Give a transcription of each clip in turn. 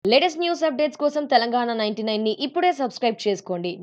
latest news updates కోసం Telangana ninety ని ఇప్పుడే సబ్స్క్రైబ్ చేసుకోండి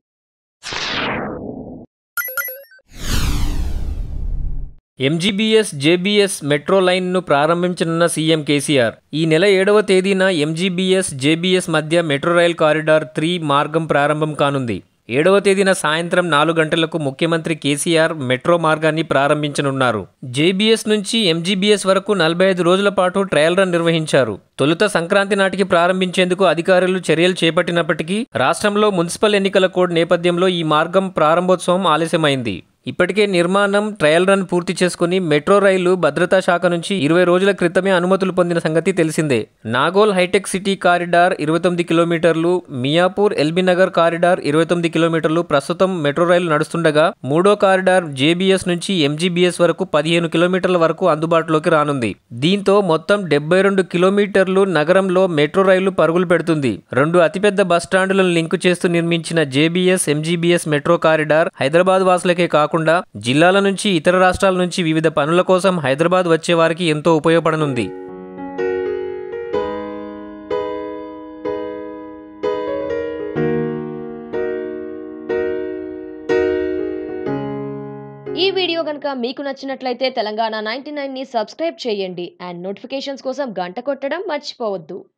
ఎంజీబీఎస్ జేబీఎస్ మెట్రో లైన్ను ప్రారంభించనున్న సీఎం కేసీఆర్ ఈ నెల ఏడవ తేదీన ఎంజీబీఎస్ జేబీఎస్ మధ్య మెట్రో రైల్ కారిడార్ త్రీ మార్గం ప్రారంభం కానుంది ఏడవ తేదీన సాయంత్రం నాలుగు గంటలకు ముఖ్యమంత్రి కేసీఆర్ మెట్రో మార్గాన్ని ప్రారంభించనున్నారు జేబీఎస్ నుంచి ఎంజీబీఎస్ వరకు నలభై ఐదు రోజుల పాటు ట్రయల్ రన్ నిర్వహించారు తొలుత సంక్రాంతి నాటికి ప్రారంభించేందుకు అధికారులు చర్యలు చేపట్టినప్పటికీ రాష్ట్రంలో మున్సిపల్ ఎన్నికల కోడ్ నేపథ్యంలో ఈ మార్గం ప్రారంభోత్సవం ఆలస్యమైంది ఇప్పటికే నిర్మాణం ట్రయల్ రన్ పూర్తి చేసుకుని మెట్రో రైలు భద్రతా శాఖ నుంచి ఇరవై రోజుల క్రితమే అనుమతులు పొందిన సంగతి తెలిసిందే నాగోల్ హైటెక్ సిటీ కారిడార్ ఇరవై తొమ్మిది కిలోమీటర్లు మియాపూర్ ఎల్బీ నగర్ కారిడార్ ఇరవై తొమ్మిది కిలోమీటర్లు ప్రస్తుతం మెట్రో రైలు నడుస్తుండగా మూడో కారిడార్ జేబీఎస్ నుంచి ఎంజీబీఎస్ వరకు పదిహేను కిలోమీటర్ల వరకు అందుబాటులోకి రానుంది దీంతో మొత్తం డెబ్బై రెండు కిలోమీటర్లు నగరంలో మెట్రో రైలు పరుగులు పెడుతుంది రెండు అతిపెద్ద బస్టాండులను లింకు చేస్తూ నిర్మించిన JBS MGBS metro corridor Hyderabad వాసులకే కాకుండా జిల్లాల నుంచి ఇతర రాష్ట్రాల నుంచి వివిధ పనుల కోసం హైదరాబాద్ వచ్చే వారికి ఎంతో ఉపయోగపడనుంది ఈ వీడియో కనుక మీకు నచ్చినట్లయితే తెలంగాణ నైన్టీ ని సబ్స్క్రైబ్ చేయండి అండ్ నోటిఫికేషన్స్ కోసం గంట కొట్టడం మర్చిపోవద్దు